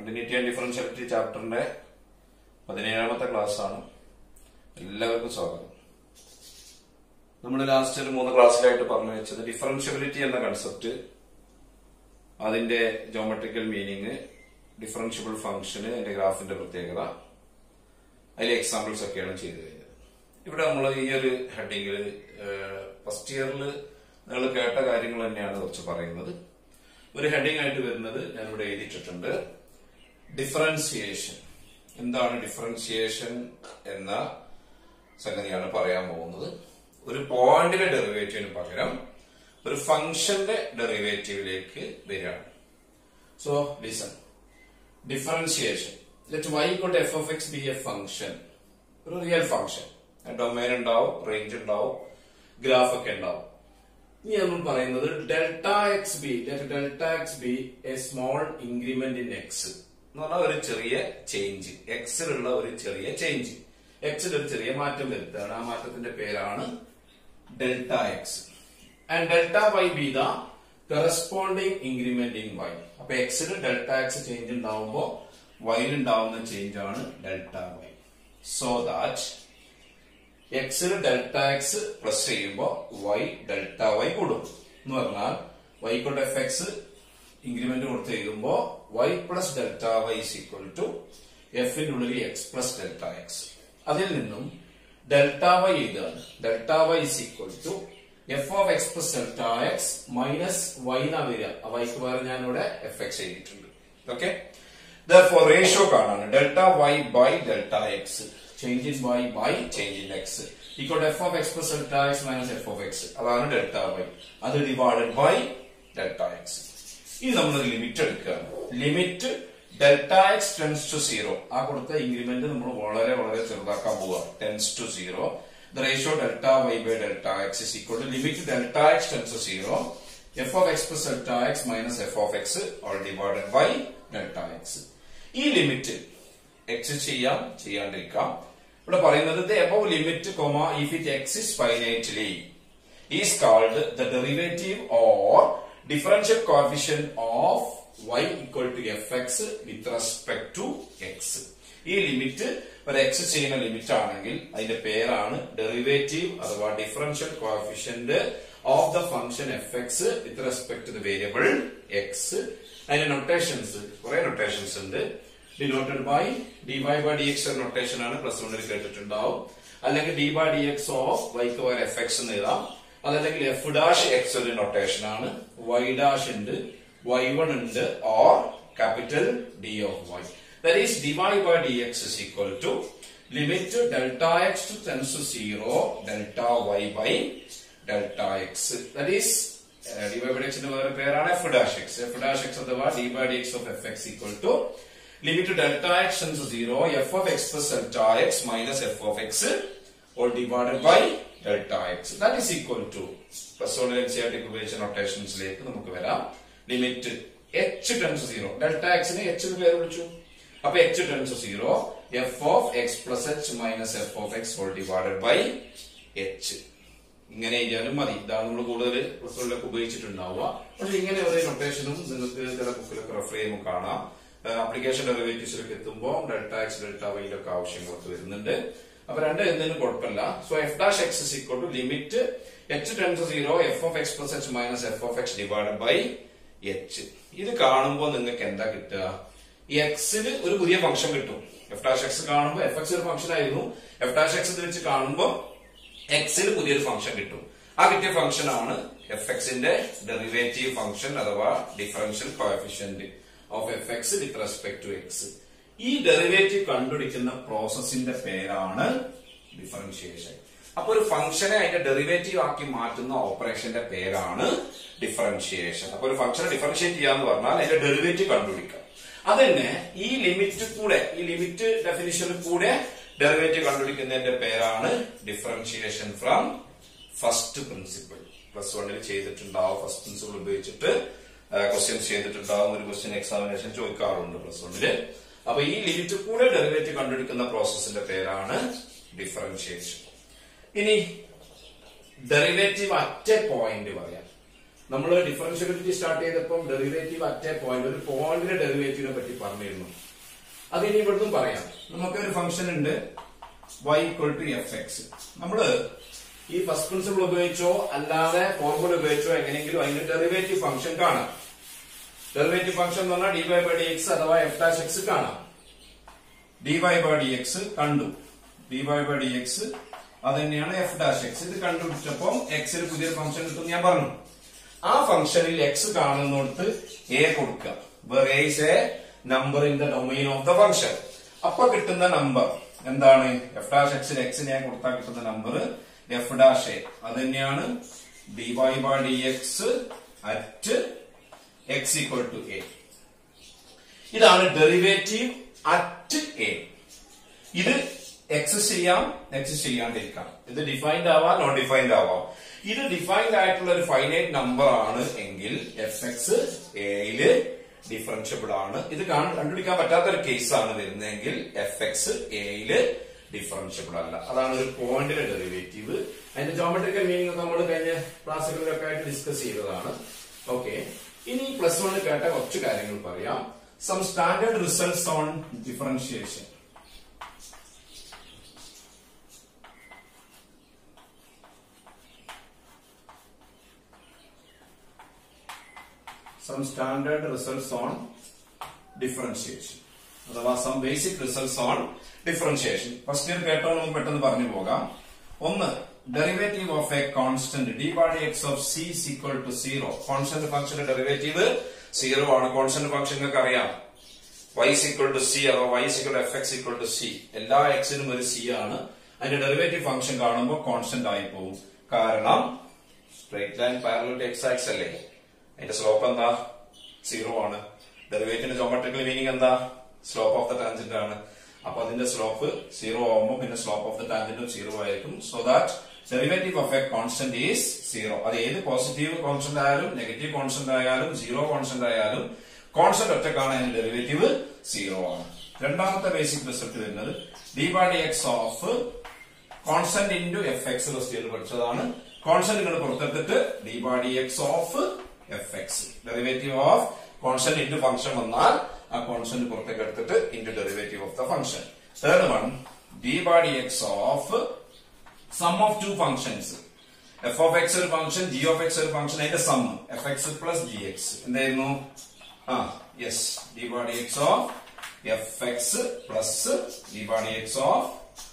Continuity and ഡിഫറൻഷ്യലിറ്റി ചാപ്റ്ററിന്റെ പതിനേഴാമത്തെ class ആണ് എല്ലാവർക്കും സ്വാഗതം നമ്മൾ ലാസ്റ്റ് ഒരു മൂന്ന് ക്ലാസ്സിലായിട്ട് പറഞ്ഞു വെച്ചത് ഡിഫറൻഷ്യബിലിറ്റി എന്ന കൺസെപ്റ്റ് അതിന്റെ ജോമെട്രിക്കൽ മീനിങ് ഡിഫറൻഷ്യബിൾ ഫംഗ്ഷന് അതിന്റെ ഗ്രാഫിന്റെ പ്രത്യേകത അതിലെ എക്സാമ്പിൾസ് ഒക്കെയാണ് ചെയ്തു കഴിഞ്ഞത് ഇവിടെ നമ്മൾ ഈ ഒരു ഹെഡിങ്ങിൽ ഫസ്റ്റ് ഇയറിൽ നിങ്ങൾ കേട്ട കാര്യങ്ങൾ തന്നെയാണ് കുറച്ച് പറയുന്നത് ഒരു ഹെഡിങ് ആയിട്ട് വരുന്നത് ഞാൻ ഇവിടെ എഴുതിയിട്ടുണ്ട് ഡിഫറൻസിയേഷൻ എന്താണ് ഡിഫറൻസിയേഷൻ എന്ന സംഗതിയാണ് പറയാൻ പോകുന്നത് ഒരു പോയിന്റിലെ ഡെറിവേറ്റീവിന് പകരം ഒരു ഫംഗ്ഷന്റെ ഡെറിവേറ്റീവിലേക്ക് വരികയാണ് so listen differentiation let y quote f of x be a function ഒരു റിയൽ ഫംഗ്ഷൻ ഡൊമൈൻ ഉണ്ടാവും റേഞ്ച് ഉണ്ടാവും ഗ്രാഫ് ഒക്കെ ഉണ്ടാവും ഇനി നമ്മൾ പറയുന്നത് delta x be delta x be a small increment in x എന്ന് പറഞ്ഞാൽ ഒരു ചെറിയ ചേഞ്ച് എക്സിലുള്ള ഒരു ചെറിയ ചേഞ്ച് എക്സിൽ ഒരു ചെറിയ മാറ്റം വരുത്തുകയാണ് ആ മാറ്റത്തിന്റെ പേരാണ് delta x and delta y be the corresponding increment in y അപ്പൊ എക്സിൽ ഡെൽറ്റ എക്സ് ചേഞ്ച് ഉണ്ടാവുമ്പോ വൈയിൽ ഉണ്ടാവുന്ന ചേഞ്ച് ആണ് ഡെൽറ്റ വൈ സോ ദാറ്റ് എക്സിൽ ഡെൽറ്റ എക്സ് പ്ലസ് ചെയ്യുമ്പോൾ വൈ ഡെൽറ്റ വൈ കൂടും എന്ന് പറഞ്ഞാൽ വൈ കൊണ്ട് എഫ് എക്സ് ഇൻക്രിമെന്റ് കൊടുത്ത് എഴുതുമ്പോൾ y plus delta y is equal to എഫിന്റെ ഉള്ളിൽ എക്സ് പ്ലസ് ഡെൽറ്റ എക്സ് അതിൽ നിന്നും ഡെൽറ്റ വൈ എഴുതുകയാണ് delta y is equal to f of x plus delta x minus y എന്നാ വരിക ആ വൈക്ക് പകരം ഞാൻ ഇവിടെ എഫ് എക്സ് എഴുതിയിട്ടുണ്ട് ഓക്കെ ഫോർ റേഷ്യോ കാണാണ് delta y by delta x change in y by change in x equal f of x plus delta x minus f of x അതാണ് ഡെൽറ്റ വൈ അത് ഡിവൈഡഡ് ബൈ ഡെൽറ്റ എക്സ് ഇനി നമ്മൾ limit എടുക്കുകയാണ് limit delta x tends to zero ആ കൊടുത്ത increment നമ്മൾ വളരെ വളരെ ചെറുതാക്കാൻ പോവുക tends to zero the ratio delta y by delta x is equal to limit delta x tends to zero f of x plus delta x minus f of x all divided by delta x ഈ limit exist ചെയ്യാം ചെയ്യാണ്ടിരിക്കാം ഇവിടെ പറയുന്നത് the above limit comma if it exists finitely is called the derivative or differential coefficient of y equal to f x with respect to x ഈ limit ഒരു exist ചെയ്യുന്ന limit ആണെങ്കിൽ അതിന്റെ പേരാണ് ഡെറിവേറ്റീവ് അഥവാ differential coefficient of the function f x with respect to the variable x അതിന്റെ notations കുറെ notations ഉണ്ട് denoted by d y by d x notation ആണ് പ്ലസ് വണ്ണിൽ കേട്ടിട്ടുണ്ടാവും അല്ലെങ്കിൽ d by d x of വൈക്ക് പകരം എഫ് എക്സ് എന്ന് എഴുതാം അതല്ലെങ്കിൽ എഫ് ഡാഷ് എക്സ് ഒരു നൊട്ടേഷൻ ആണ് വൈ ഡാഷ് ഉണ്ട് വൈ വൺ ഉണ്ട് or capital d of y that is d y by d x is equal to limit delta x to tends to zero delta y by delta x that is d by by എക്സിന്റെ വേറെ പേരാണ് f dash x f dash x അഥവാ d by d x of f x equal to limit delta x tends to zero f of x plus delta x minus f of x all divided by delta x that is equal to plus one N C R T ഉപയോഗിച്ച നൊട്ടേഷൻസിലേക്ക് നമുക്ക് വരാം limit h tends zero delta എക്സിന് h എന്ന് പേര് വിളിച്ചു അപ്പൊ h tends zero f of x plus h minus f of x whole divided by h ഇങ്ങനെ എഴുതിയാലും മതി ഇതാണ് നമ്മൾ കൂടുതൽ പ്ലസ് വണ്ണിലൊക്കെ ഉപയോഗിച്ചിട്ടുണ്ടാവുക പക്ഷെ ഇങ്ങനെ ഒരു നൊട്ടേഷനും നിങ്ങൾക്ക് ചില ബുക്കിലൊക്കെ റെഫർ ചെയ്യുമ്പോൾ കാണാം ആപ്ലിക്കേഷൻ ഡെറിവേറ്റീവ്സിലൊക്കെ എത്തുമ്പോൾ ഡെൽറ്റ എക്സ് ഡെൽറ്റ വൈയിലൊക്കെ ആവശ്യങ്ങളൊക്കെ വരുന്നുണ്ട് അപ്പൊ രണ്ട് എന്തിനും കുഴപ്പമില്ല so f dash x is equal to limit h tends zero f of x plus h minus f of x divide by h ഇത് കാണുമ്പോൾ നിങ്ങൾക്ക് എന്താ കിട്ടുക എക്സിന് ഒരു പുതിയ ഫംഗ്ഷൻ കിട്ടും എഫ് ഡാഷ് എക്സ് കാണുമ്പോൾ എഫ് എക്സ് ഒരു ഫംഗ്ഷൻ ആയിരുന്നു എഫ് ഡാഷ് എക്സ് വെച്ച് കാണുമ്പോൾ എക്സിന് പുതിയൊരു ഫംഗ്ഷൻ കിട്ടും ആ കിട്ടിയ ഫംഗ്ഷൻ ആണ് എഫ് എക്സിന്റെ ഡെറിവേറ്റീവ് ഫംഗ്ഷൻ അഥവാ differential coefficient of f x with respect to x ഈ ഡെറിവേറ്റീവ് കണ്ടുപിടിക്കുന്ന പ്രോസസ്സിന്റെ പേരാണ് ഡിഫറൻഷിയേഷൻ അപ്പൊ ഒരു ഫംഗ്ഷനെ അതിന്റെ ഡെറിവേറ്റീവ് ആക്കി മാറ്റുന്ന ഓപ്പറേഷന്റെ പേരാണ് ഡിഫറൻഷിയേഷൻ അപ്പൊ ഒരു ഫംഗ്ഷനെ ഡിഫറൻഷിയേറ്റ് ചെയ്യാന്ന് പറഞ്ഞാൽ അതിന്റെ ഡെറിവേറ്റീവ് കണ്ടുപിടിക്കാം അതന്നെ ഈ ലിമിറ്റ് കൂടെ ഈ ലിമിറ്റ് ഡെഫിനിഷനിൽ കൂടെ ഡെറിവേറ്റീവ് കണ്ടുപിടിക്കുന്നതിന്റെ പേരാണ് differentiation from first principle plus വണ്ണിൽ ചെയ്തിട്ടുണ്ടാവും ഫസ്റ്റ് പ്രിൻസിപ്പിൾ ഉപയോഗിച്ചിട്ട് ക്വസ്റ്റ്യൻസ് ചെയ്തിട്ടുണ്ടാവും ഒരു ക്വസ്റ്റ്യൻ എക്സാമിനേഷൻ ചോദിക്കാറുണ്ട് പ്ലസ് വണ്ണില് അപ്പൊ ഈ ലിമിറ്റ് കൂടെ ഡെറിവേറ്റീവ് കണ്ടുപിടിക്കുന്ന പ്രോസസ്സിന്റെ പേരാണ് ഡിഫറൻഷിയേഷൻ ഇനി ഡെറിവേറ്റീവ് അറ്റ് എ പോയിന്റ് പറയാം നമ്മൾ ഡിഫറൻഷ്യബിലിറ്റി സ്റ്റാർട്ട് ചെയ്തപ്പോൾ ഡെറിവേറ്റീവ് അറ്റ് എ പോയിന്റ് ഒരു പോയിന്റിന്റെ ഡെറിവേറ്റീവിനെ പറ്റി പറഞ്ഞിരുന്നു അത് ഇനി ഇവിടുന്ന് പറയാം നമുക്ക് ഒരു ഫംഗ്ഷൻ ഉണ്ട് y equal to f x നമ്മള് ഈ ഫസ്റ്റ് പ്രിൻസിപ്പിൾ ഉപയോഗിച്ചോ അല്ലാതെ ഫോർമുല ഉപയോഗിച്ചോ എങ്ങനെയെങ്കിലും അതിന്റെ ഡെറിവേറ്റീവ് ഫംഗ്ഷൻ കാണാം ഡെറിവേറ്റീവ് ഫംഗ്ഷൻ എന്ന് പറഞ്ഞാൽ d y by d x അഥവാ എഫ് ഡാഷ് എക്സ് കാണാം d y by d x കണ്ടു d y by d x അത് തന്നെയാണ് എഫ് ഡാഷ് എക്സ് ഇത് കണ്ടുപിടിച്ചപ്പോ എക്സിൽ പുതിയൊരു ഫംഗ്ഷൻ കിട്ടും ഞാൻ പറഞ്ഞു ആ ഫംഗ്ഷനിൽ എക്സ് കാണുന്നിടത്ത് എ കൊടുക്കുക where a is a number in the domain of the function അപ്പൊ കിട്ടുന്ന നമ്പർ എന്താണ് എഫ് ഡാഷ് എക്സിൽ എക്സിന് ഞാൻ കൊടുത്താൽ കിട്ടുന്ന നമ്പർ എഫ് ഡാഷ് എ അത് തന്നെയാണ് d y by d x at x equal to a ഇതാണ് ഡെറിവേറ്റീവ് അറ്റ് എ ഇത് എക്സ് ചെയ്യാം എക്സ് ചെയ്യാണ്ടിരിക്കാം ഇത് ഡിഫൈൻഡ് ആവാം നോൺ ഡിഫൈൻഡ് ആവാം ഇത് ഡിഫൈൻഡ് ആയിട്ടുള്ള ഒരു ഫൈനൈറ്റ് നമ്പർ ആണ് എങ്കിൽ എഫ് എക്സ് എയില് ഡിഫറൻഷ്യബിൾ ആണ് ഇത് കാണ- കണ്ടുപിടിക്കാൻ പറ്റാത്ത ഒരു കേസാണ് വരുന്നതെങ്കിൽ എഫ് എക്സ് എയില് ഡിഫറൻഷ്യബിൾ അല്ല അതാണ് ഒരു പോയിന്റിലെ ഡെറിവേറ്റീവ് അതിന്റെ ജോമെട്രിക്കൽ മീനിങ് ഒക്കെ നമ്മൾ കഴിഞ്ഞ ക്ലാസ്സുകളിലൊക്കെ ആയിട്ട് ഡിസ്കസ് ചെയ്തതാണ് ഓക്കെ ഇനി പ്ലസ് വൺ കേട്ട കുറച്ച് കാര്യങ്ങൾ പറയാം some standard results on differentiation some standard results on differentiation അഥവാ some basic results on differentiation first year കേട്ടോ നമുക്ക് പെട്ടെന്ന് പറഞ്ഞു പോകാം ഒന്ന് derivative of a constant d by d x of c equal to zero constant ഫംഗ്ഷന്റെ ഡെറിവേറ്റീവ് സീറോ ആണ് constant function നിങ്ങൾക്ക് അറിയാം y ഈക്വൽ ടു സി അഥവാ y equal f x equal to c എല്ലാ എക്സിനും ഒരു സി ആണ് അതിന്റെ ഡെറിവേറ്റീവ് ഫംഗ്ഷൻ കാണുമ്പോൾ കോൺസ്റ്റന്റ് ആയി പോകും കാരണം straight line parallel to x axis അല്ലേ അതിന്റെ സ്ലോപ്പ് എന്താ സീറോ ആണ് ഡെറിവേറ്റീവിന്റെ ജോമെട്രിക്കൽ മീനിങ് എന്താ സ്ലോപ്പ് ഓഫ് ദ ടാൻജന്റ് ആണ് അപ്പൊ അതിന്റെ സ്ലോപ്പ് സീറോ ആവുമ്പോൾ പിന്നെ സ്ലോപ്പ് ഓഫ് ദ ടാൻജന്റും സീറോ ആയിരിക്കും so that derivative of a constant is zero അത് ഏത് പോസിറ്റീവ് കോൺസ്റ്റന്റ് ആയാലും നെഗറ്റീവ് കോൺസ്റ്റന്റ് ആയാലും സീറോ കോൺസ്റ്റന്റ് ആയാലും കോൺസ്റ്റന്റ് ഒറ്റക്കാണ് അതിന്റെ ഡെറിവേറ്റീവ് സീറോ ആണ് രണ്ടാമത്തെ ബേസിക് റിസൾട്ട് വരുന്നത് d by d x of constant into f x first പഠിച്ചതാണ് കോൺസ്റ്റന്റ് നിങ്ങൾ പുറത്തെടുത്തിട്ട് d by d x of f x derivative of constant into function വന്നാൽ ആ കോൺസ്റ്റന്റ് പുറത്തേക്ക് എടുത്തിട്ട് into derivative of the function third one d by d x of sum of two functions f of x ഒരു function g of x ഒരു function അതിന്റെ sum f x plus g x എന്തായിരുന്നു ആ yes d by d x of f x plus d by d x of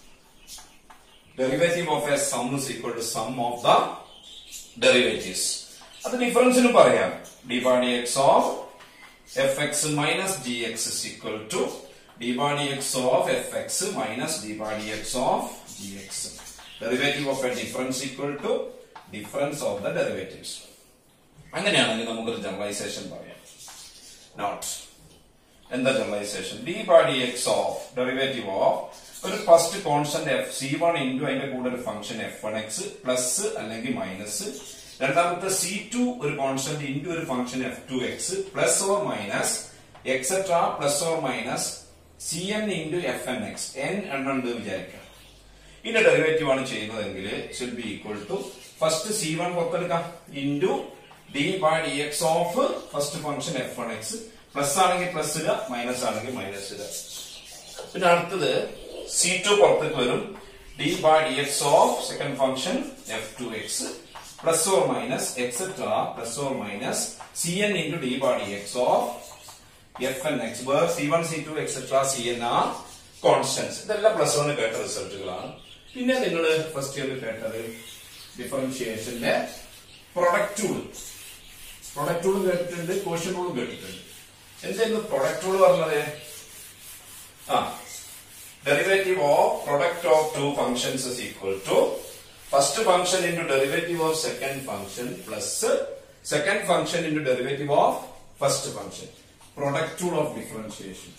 derivative of a sum is equal to sum of the derivatives അത് ഡിഫറൻസിനും പറയാം d by d x of f x minus g x is equal to d by d x of f x minus d by d x of g x derivative of a difference equal to difference of the derivatives അങ്ങനെയാണെങ്കിൽ നമുക്കൊരു generalization പറയാം note എന്താ generalization d by d x of derivative of ഒരു first constant f c one into അതിന്റെ കൂടെ ഒരു function f one x plus അല്ലെങ്കിൽ minus രണ്ടാമത്തെ സി ടു ഒരു കോൺസ്റ്റന്റ് ഇൻറ്റു ഒരു function f two x plus or minus etcetera plus or minus c n into f n x n എണ്ണം ഉണ്ട് വിചാരിക്കാം ഇതിന്റെ ഡെറിവേറ്റീവ് ആണ് ചെയ്യുന്നതെങ്കിൽ should be equal to first c one പുറത്തെടുക്കാം into d by d x of first function f one x plus ആണെങ്കിൽ plus ഇടുക minus ആണെങ്കിൽ മൈനസ് ഇടുക പിന്നെ അടുത്തത് സി ടു പുറത്തേക്ക് വരും D by d x of second function f two x plus or minus etcetera plus or minus c n into d by d x of F n X where C one C two etcetera C N R constants ഇതെല്ലാം plus one കേട്ട റിസൾട്ടുകളാണ് പിന്നെ നിങ്ങൾ first ഇയറിൽ കേട്ടത് ഡിഫറൻഷിയേഷന്റെ product rule product റൂളും കേട്ടിട്ടുണ്ട് quotient റൂളും കേട്ടിട്ടുണ്ട് എന്തായിരുന്നു product rule പറഞ്ഞത് ആ derivative of product of two functions is equal to first function into derivative of second function plus second function into derivative of first function product rule of differentiation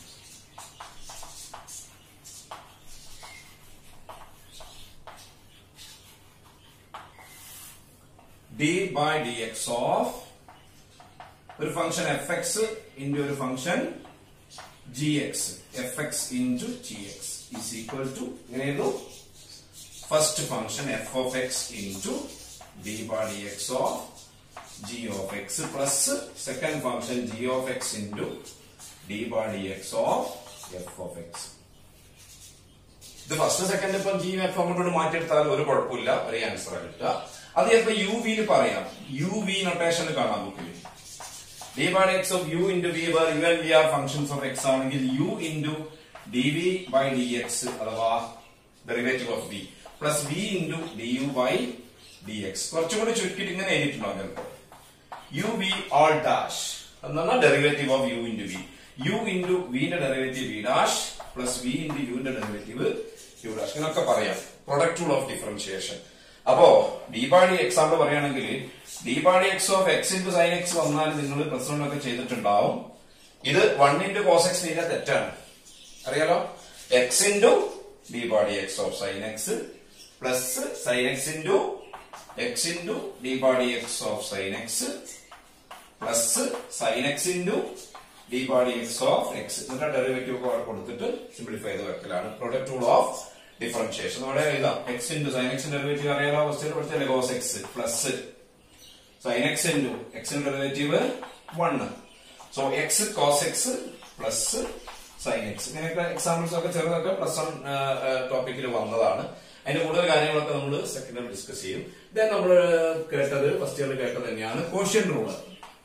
d by d x of ഒരു function f x into ഒരു function g x f x into g x is equal to എങ്ങനെയായിരുന്നു first function f of x into d by d x of g of x plus second function g of x into d by d x of f of x ഇത് first second ഇപ്പം g f അങ്ങോട്ട് മാറ്റിയെടുത്താൽ ഒരു കുഴപ്പമില്ല ഒരേ answer കിട്ടുക അത് ചിലപ്പോ യു വിയിൽ പറയാം യു വി നൊട്ടേഷൻ കാണാം ബുക്കിൽ d by x of u into v by u and v are functions of x ആണെങ്കിൽ u into d v by d x അഥവാ derivative of v plus v into d u by d x കുറച്ചും കൂടി ചുരുക്കിയിട്ട് ഇങ്ങനെ എഴുതിയിട്ടുണ്ടാവും ചിലപ്പോൾ u v all dash എന്നാണ് derivative of u into v u into വിന്റെ derivative v dash plus v into യുവിന്റെ ഡെറിവേറ്റീവ് യു ഡാഷ് ഇങ്ങനൊക്കെ പറയാം പ്രൊഡക്റ്റ് റൂൾ ഓഫ് ഡിഫറൻഷിയേഷൻ അപ്പോ ഡി ബാഡി എക്സാമ്പിൾ പറയുകയാണെങ്കിൽ d by d x of x into sine x വന്നാൽ നിങ്ങൾ plus one ഒക്കെ ചെയ്തിട്ടുണ്ടാവും ഇത് വൺ ഇൻറ്റു കോസ് എക്സ് ചെയ്താൽ തെറ്റാണ് അറിയാലോ x into d by d x of sine x plus sine x into x into d by d x of sine x plus sine x into d by d x of x എന്നിട്ട് derivative ഒക്കെ അവിടെ കൊടുത്തിട്ട് simplify ചെയ്ത് വെക്കലാണ് product rule of differentiation നമ്മുടെ എഴുതാം x into sine x derivative അറിയാലോ അവസ്ഥയിൽ പഠിച്ചല്ലേ cos x plus sine x into എക്സിന്റെ derivative one so x cos x plus sine x ഇങ്ങനെയൊക്കെ എക്സാമ്പിൾസ് ഒക്കെ ചെറുതൊക്കെ പ്ലസ് വൺ ടോപ്പിക്കിൽ വന്നതാണ് അതിന്റെ കൂടുതൽ കാര്യങ്ങളൊക്കെ നമ്മൾ സെക്കൻഡ് ഡിസ്കസ് ചെയ്യും ദെൻ നമ്മൾ കേട്ടത് ഫസ്റ്റ് ഇയറിൽ കേട്ടത് തന്നെയാണ് quotient rule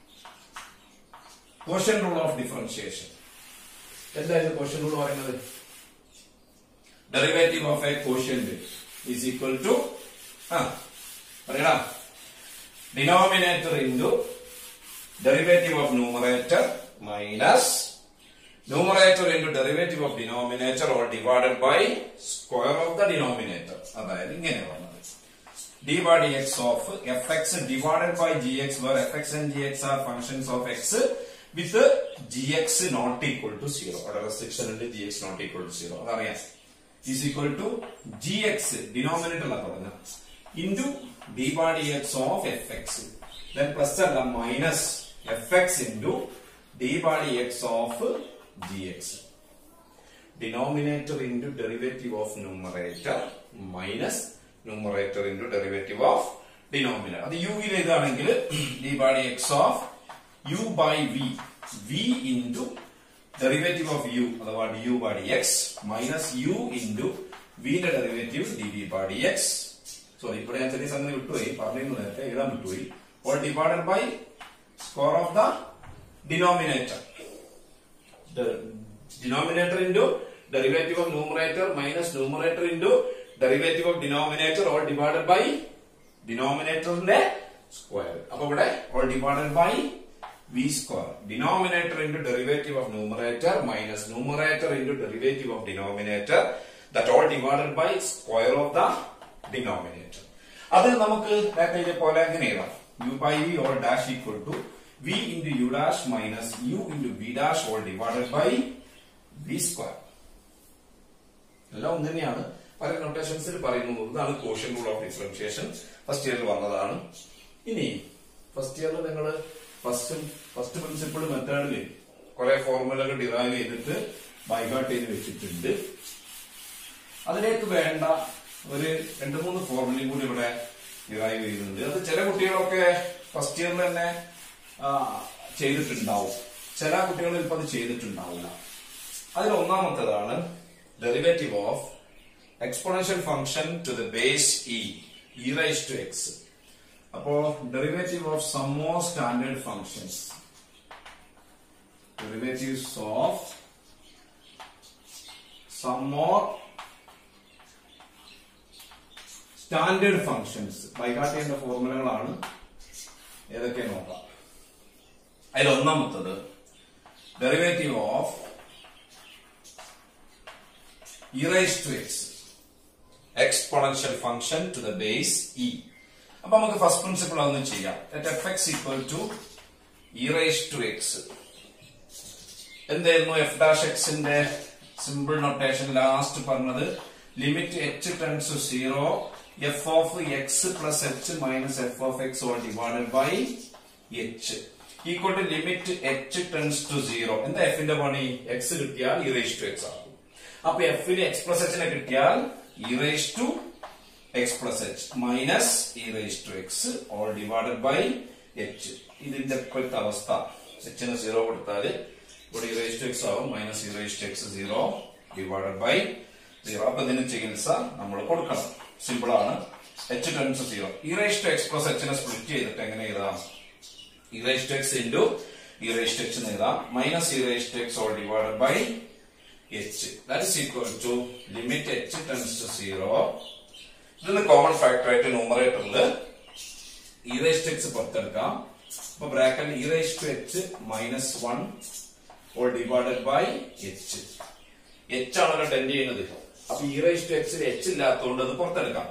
quotient rule of differentiation എന്തായിരുന്നു കോഷ്യൻ റൂൾ പറയുന്നത് derivative of a quotient is equal to ആ പറയണം denominator into derivative of numerator minus numerator into derivative of denominator or divided by square of the denominator അതായത് ഇങ്ങനെ വന്നത് d by dx of fx divided by gx where fx and gx are functions of x with gx not equal to 0 അവിടെ restriction ഉണ്ട് gx not equal to 0 അതറിയാം is equal to gx denominator ലാണ് പറഞ്ഞ into d by dx of fx then plus അല്ല minus fx into d by dx of gx denominator into derivative of numerator minus numerator into derivative of denominator അത് u യിൽ ഇതാണെങ്കിൽ d by dx of u by v v into derivative of u അഥവാ du by dx minus u into v ന്റെ derivative dv by dx sorry ഇവിടെ ഞാൻ ചെറിയ സംഗതി വിട്ടുപോയി പറഞ്ഞു നേരത്തെ എഴുതാൻ വിട്ടുപോയി all divided by square of the denominator denominator into derivative of numerator minus numerator into derivative of denominator all divided by denominator ന്റെ സ്ക്വയർ അപ്പൊ ഇവിടെ all divided by v square denominator into derivative of numerator minus numerator into derivative of denominator that all divided by square of the denominator അത് നമുക്ക് നേരത്തെ ഇതേ പോലെ എങ്ങനെ എഴുതാം u by v all dash equal to v into u dash minus u into v dash all divided by v square എല്ലാം ഒന്ന് തന്നെയാണ് പല നൊട്ടേഷൻസിൽ പറയുന്നു ഇതാണ് quotient rule of differentiation first ഇയറിൽ വന്നതാണ് ഇനി ഫസ്റ്റ് ഇയറിൽ നിങ്ങൾ ഫസ്റ്റ് ഫസ്റ്റ് പ്രിൻസിപ്പിൾ മെത്തേഡിൽ കുറെ ഫോർമുലകൾ ഡിറൈവ് ചെയ്തിട്ട് ബൈഹാർട്ട് ചെയ്ത് വെച്ചിട്ടുണ്ട് അതിലേക്ക് വേണ്ട ഒരു രണ്ട് മൂന്ന് ഫോർമുലയും കൂടി ഇവിടെ ഡിറൈവ് ചെയ്യുന്നുണ്ട് അത് ചില കുട്ടികളൊക്കെ ഫസ്റ്റ് ഇയറിൽ തന്നെ ആ, ചെയ്തിട്ടുണ്ടാവും ചില കുട്ടികൾ ചിലപ്പോൾ അത് ചെയ്തിട്ടുണ്ടാവില്ല അതിൽ ഒന്നാമത്തേതാണ് derivative of exponential function to the base e e raise to x അപ്പോ derivative of some more standard functions derivatives of some more standard functions by heart ചെയ്യേണ്ട ഫോർമുലകളാണ് ഏതൊക്കെ നോക്കാം അതിൽ ഒന്നാമത്തത് derivative of e raised to x exponential function to the base e അപ്പൊ നമുക്ക് first principle ഒന്ന് ചെയ്യാം let f x equal to e raise to x എന്തായിരുന്നു എഫ് ഡാഷ് എക്സിന്റെ സിമ്പിൾ നൊട്ടേഷൻ ലാസ്റ്റ് പറഞ്ഞത് limit h tends to zero f of x plus h minus f of x all divided by h equal to limit h tends to zero എന്താ എഫിന്റെ പണി X കിട്ടിയാൽ e raise to X ആകും അപ്പൊ എഫിന് X plus എച്ചിനെ കിട്ടിയാൽ e raise to x plus h minus e raise to x all divided by h ഇതിന്റെ ഇപ്പോഴത്തെ അവസ്ഥ എച്ചിന് സീറോ കൊടുത്താല് ഇവിടെ ഇറേസ് ടു എക്സ് ആവും minus e raise to x zero divided by zero അപ്പൊ ഇതിന് ചികിത്സ നമ്മൾ കൊടുക്കണം സിമ്പിൾ ആണ് h tends zero e raise to x plus എച്ചിനെ സ്പ്ലിറ്റ് ചെയ്തിട്ട് എങ്ങനെ എഴുതാം e raise to x into e raise to x എന്ന് എഴുതാം minus e raise to x all divided by h that is equal to limit h tends to zero ഇതിന് common factor ആയിട്ട് ന്യൂമറേറ്ററിൽ e raise to x പുറത്തെടുക്കാം അപ്പൊ bracket e raise to h minus one all divided by h h ആണല്ലോ tend ചെയ്യുന്നത് അപ്പൊ e raise to എക്സിൽ h ഇല്ലാത്തതുകൊണ്ട് അത് പുറത്തെടുക്കാം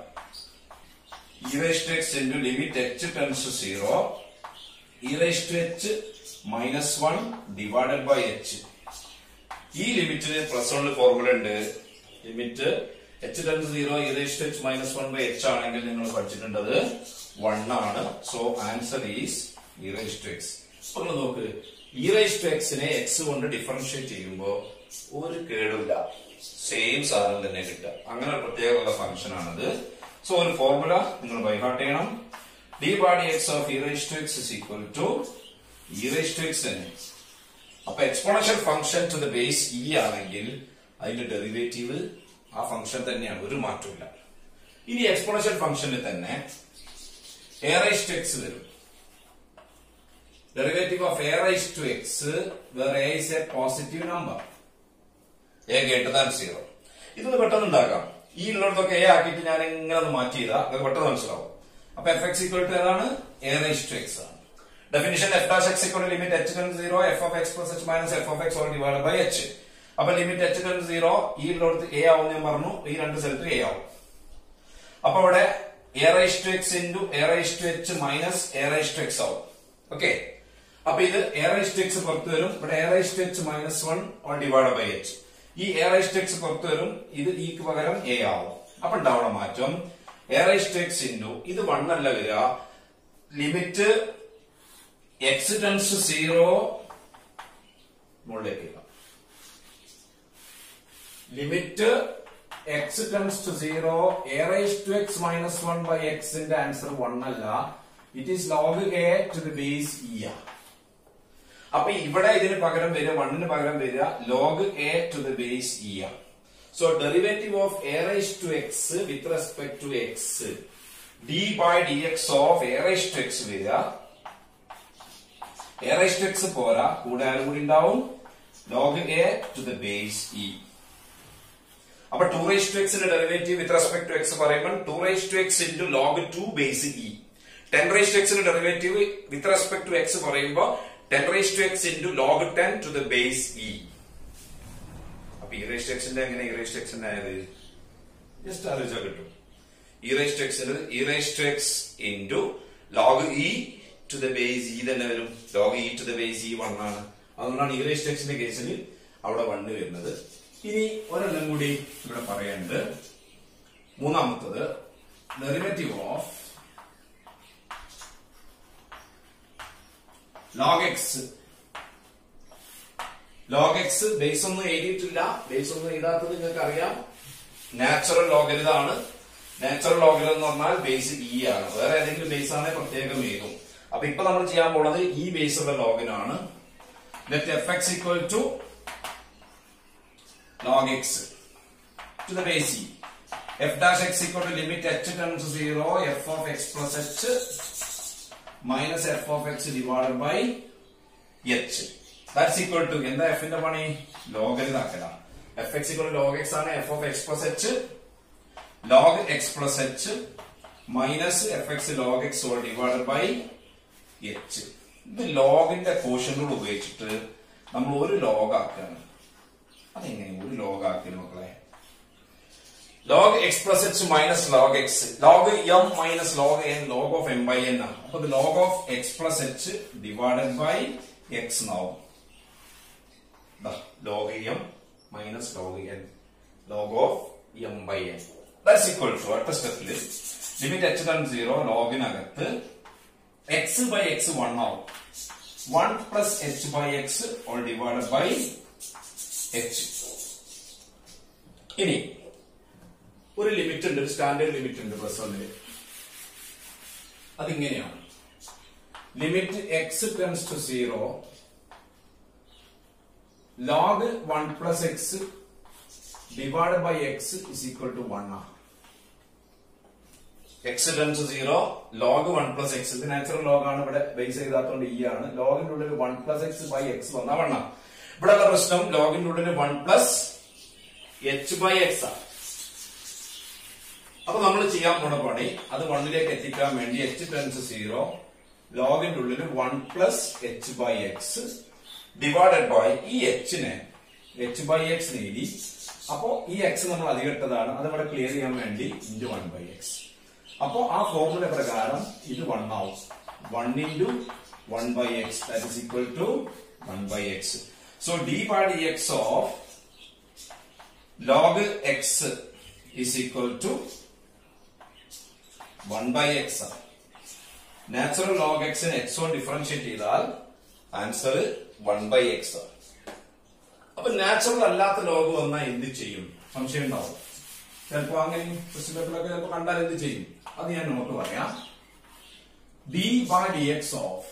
e raise to x into limit h tends to zero e raise to h minus one divided by h ഈ ലിമിറ്റിന് plus വണ്ണിൽ ഫോർമുല ഉണ്ട് limit h tends zero e raise to h minus one by h ആണെങ്കിൽ നിങ്ങൾ പഠിച്ചിട്ടുണ്ടത് വൺ ആണ് so answer is e raise to x അപ്പൊ നിങ്ങൾ നോക്ക് ഇറേസ് ടു എക്സിനെ എക്സ് കൊണ്ട് ഡിഫറൻഷിയേറ്റ് ചെയ്യുമ്പോൾ ഒരു കേടില്ല സെയിം സാധനം തന്നെ കിട്ടുക അങ്ങനെ ഒരു പ്രത്യേകമുള്ള ഫംഗ്ഷൻ ആണത് സോ ഒരു ഫോർമുല നിങ്ങൾ ബൈഹാർട്ട് ചെയ്യണം d by d x of e raise to x is equal to e raise to x തന്നെ അപ്പൊ exponential function to the base e ആണെങ്കിൽ അതിന്റെ ഡെറിവേറ്റീവ് ആ ഫംഗ്ഷൻ തന്നെയാണ് ഒരു മാറ്റമില്ല ഇനി എക്സ്പോണൻഷ്യൽ ഫംഗ്ഷനിൽ തന്നെ എ റൈസ് ടു എക്സ് വരും derivative of a raise to x where a is a positive number a greater than zero ഇതൊന്ന് പെട്ടെന്ന് ഉണ്ടാക്കാം ഈ ഉള്ളിടത്തൊക്കെ എ ആക്കിയിട്ട് ഞാൻ ഇങ്ങനെ ഒന്ന് മാറ്റി ചെയ്താൽ അത് പെട്ടെന്ന് മനസ്സിലാവും അപ്പൊ എഫ് എക്സ് ഈക്വൽ ടു ഏതാണ് എ റൈസ് ടു എക്സ് ആണ് definition f dash x equal limit h tend zero f of x plus h minus f of x all divide by h അപ്പൊ ലിമിറ്റ് എച്ച് ടെൻ സീറോ ഈ ഉള്ളിടത്ത് A ആവും ഞാൻ പറഞ്ഞു ഈ രണ്ട് സ്ഥലത്ത് എ ആവും അപ്പൊ ഇവിടെ a raise to x into a raise to h minus a raise to x ആവും ഓക്കെ അപ്പൊ ഇത് എ റൈസ് ടു എക്സ് പുറത്ത് വരും ഇവിടെ a raise to h minus one on divide by h ഈ എ റൈസ് ടു എക്സ് പുറത്ത് വരും ഇത് ഈക്ക് പകരം എ ആവും അപ്പൊ ഉണ്ടാവണ മാറ്റം a raise to x into ഇത് വൺ അല്ല വരിക ലിമിറ്റ് എക്സ് ടെൻസ് സീറോ മുകളിലേക്ക് ഇടാം limit x tends to zero a raise to x minus one by എക്സിന്റെ ആൻസർ വൺ അല്ല it is log a to the base e അപ്പൊ ഇവിടെ ഇതിന് പകരം വരിക വണ്ണിന് പകരം വരിക log a to the base e so derivative of a raise to x with respect to x d by d x of a raise to x വരിക a raise to x പോരാ കൂടെ ആരും കൂടി ഉണ്ടാവും log a to the base e അപ്പൊ two raise to എക്സിന്റെ derivative with respect to x പറയുമ്പോൾ two raise to x into log two base e ten raise to എക്സിന്റെ derivative with respect to x പറയുമ്പോൾ ten raise to x into log ten to the base e അപ്പൊ e rice to എക്സിന്റെ എങ്ങനെ ഈ rice to എക്സിന്റെ ആയത് just ആലോചിച്ചാൽ കിട്ടും ഇ റൈസ് ടു എക്സിന് e raise to x into log e to the base e തന്നെ വരും log e to the base e one ആണ് അതുകൊണ്ടാണ് ഇ റൈസ് ടു എക്സിന്റെ കേസിൽ അവിടെ വണ്ണ് വരുന്നത് ഇനി ഒരെണ്ണം കൂടി ഇവിടെ പറയാനുണ്ട് മൂന്നാമത്തത് derivative of log x log x base ഒന്നും എഴുതിയിട്ടില്ല ബേസ് ഒന്നും എഴുതാത്തത് നിങ്ങൾക്ക് അറിയാം നാച്ചുറൽ ലോഗരിതാണ് നാച്ചുറൽ ലോഗരിതം എന്ന് പറഞ്ഞാൽ ബേസ് ഇ ആണ് വേറെ ഏതെങ്കിലും ബേസ് ആണെങ്കിൽ പ്രത്യേകം എഴുതും അപ്പൊ ഇപ്പൊ നമ്മൾ ചെയ്യാൻ പോണത് ഈ ബേസുള്ള ലോഗിനാണ് let f x equal to log x to the base e. f dash x equal to limit h tends to 0 f of x plus h minus f of x divided by h. That's equal to എന്താ f ന്റെ പണി ലോഗരിതാക്കല f x equal to log x ആണ് f of x plus h log x plus h minus f x log x all divided by h. ഇത് ലോഗിന്റെ കോഷ്യനുകൾ ഉപയോഗിച്ചിട്ട് നമ്മൾ ഒരു log ആക്കുകയാണ് അതെങ്ങനെ ഒരു ലോഗ് ആക്കി മക്കളെ log x plus h minus log x log m minus log n log of m by n ആണ് അപ്പൊ log of x plus h divided by x എന്നാവും log m minus log n log of m by n that's equal to അടുത്ത സ്റ്റെപ്പിൽ limit h tends zero ലോഗിനകത്ത് x by x one ആവും one plus h by x all divided by h ഇനി ഒരു limit ഉണ്ട് ഒരു standard limit ഉണ്ട് plus വണ്ണില് അതിങ്ങനെയാണ് limit x tends to zero log one plus x divide by x is equal to one ആണ് x tends zero log one plus x ഇത് natural log ആണ് ഇവിടെ ബേസ് ചെയ്താത്തോണ്ട് ഈ ആണ് ലോഗിന്റെ ഉള്ളിൽ one plus x by x വന്ന വണ്ണ ഇവിടെ ഉള്ള പ്രശ്നം ലോഗിന്റെ ഉള്ളിൽ one plus h by x ആണ് അപ്പൊ നമ്മൾ ചെയ്യാൻ പോണ പണി അത് വണ്ണിലേക്ക് എത്തിക്കാൻ വേണ്ടി എച്ച് ടെൻസ് സീറോ ലോഗിന്റെ ഉള്ളിൽ one plus h by x divided by ഈ എച്ചിനെ എച്ച് ബൈ എക്സ് നേടി അപ്പോ ഈ എക്സ് നമ്മൾ അധികട്ടതാണ് അത് ഇവിടെ ക്ലിയർ ചെയ്യാൻ വേണ്ടി ഇൻറ്റു വൺ ബൈ എക്സ് അപ്പോ ആ ഫോർമുല പ്രകാരം ഇത് വൺ ആവും one into one by x that is equal to one by x so d by d x of log x is equal to 1 by x ആണ് natural log x ന് x കൊണ്ട് differentiate ചെയ്താൽ answer 1 by x ആണ് അപ്പൊ natural അല്ലാത്ത log വന്നാൽ എന്ത് ചെയ്യും സംശയം ഉണ്ടാവും ചിലപ്പോ അങ്ങനെ ക്വസ്റ്റ്യൻ പേപ്പറിലൊക്കെ ചിലപ്പോ കണ്ടാൽ എന്ത് ചെയ്യും അത് ഞാൻ നോട്ട് പറയാം d by d x of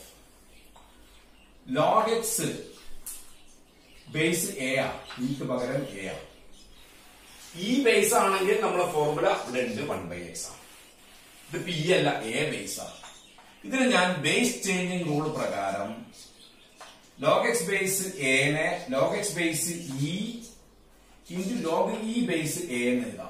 log x base a ആ ഇക്ക് പകരം എ ആ ഈ ബേസ് ആണെങ്കിൽ നമ്മളെ ഫോർമുല ഇവിടെ ഉണ്ട് വൺ ബൈ എക്സ് ആണ് ഇത് പി അല്ല എ ബേസ് ആണ് ഇതിന് ഞാൻ ബേസ് ചേഞ്ചിങ് റൂൾ പ്രകാരം ലോഗ് എക്സ് ബേസ് എനെ log x base e into log e base a എന്ന് എഴുതാം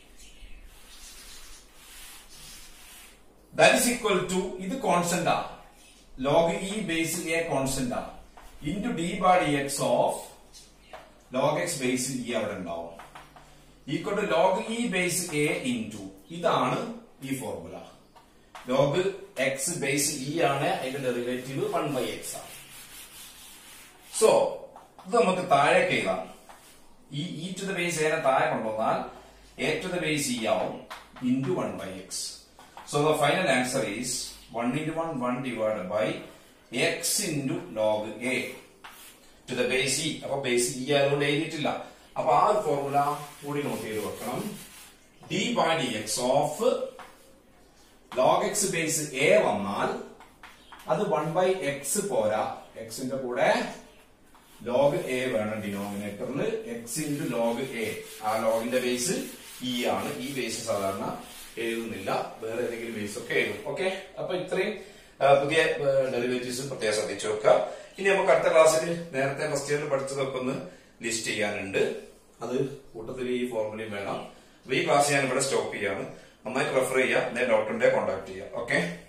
ദാറ്റ് ഇസ് ഈക്വൽ ടു ഇത് കോൺസ്റ്റന്റ് ആ log e base a constant ആ into d by d x of log x base e അവിടെ ഉണ്ടാവും equal to log e base a into ഇതാണ് ഈ formula log x base e ആണ് അതിന്റെ derivative one by x ആണ് so ഇത് നമുക്ക് താഴേക്ക് എഴുതാം ഈ ഇ ടു ദ ബേസ് എനെ താഴെ കൊണ്ടുവന്നാൽ a to the base e ആവും into one by x so the final answer is one into one one divide by x into log a to the base e അപ്പൊ base e ആയതുകൊണ്ട് എഴുതിയിട്ടില്ല അപ്പൊ ആ ഒരു ഫോർമുല കൂടി note ചെയ്ത് വെക്കണം d by d x of log x base a വന്നാൽ അത് വൺ ബൈ എക്സ് പോരാ എക്സിന്റെ കൂടെ ലോഗ് എ വേണം ഡിനോമിനേറ്ററിൽ എക്സ് ഇൻറ്റു ലോഗ് എ ആ ലോഗിന്റെ ബേസ് ഇ ആണ് ഈ ബേസ് സാധാരണ എഴുതുന്നില്ല വേറെ ഏതെങ്കിലും ബേസ് ഒക്കെ എഴുതും ഓക്കെ അപ്പൊ ഇത്രയും ആ, പുതിയ ഡെറിവേറ്റീവ്സ് പ്രത്യേകം ശ്രദ്ധിച്ചു വെക്കുക ഇനി നമുക്ക് അടുത്ത ക്ലാസ്സിൽ നേരത്തെ ഫസ്റ്റ് ഇയറിൽ പഠിച്ചതൊക്കെ ഒന്ന് ലിസ്റ്റ് ചെയ്യാനുണ്ട് അത് കൂട്ടത്തിൽ ഈ ഫോർമുലയും വേണം അപ്പൊ ഈ ക്ലാസ് ഞാൻ ഇവിടെ സ്റ്റോപ്പ് ചെയ്യാണ് നന്നായിട്ട് റെഫർ ചെയ്യുക ഡോക്ടറിന്റെ കോൺടാക്ട് ചെയ്യുക ഓക്കെ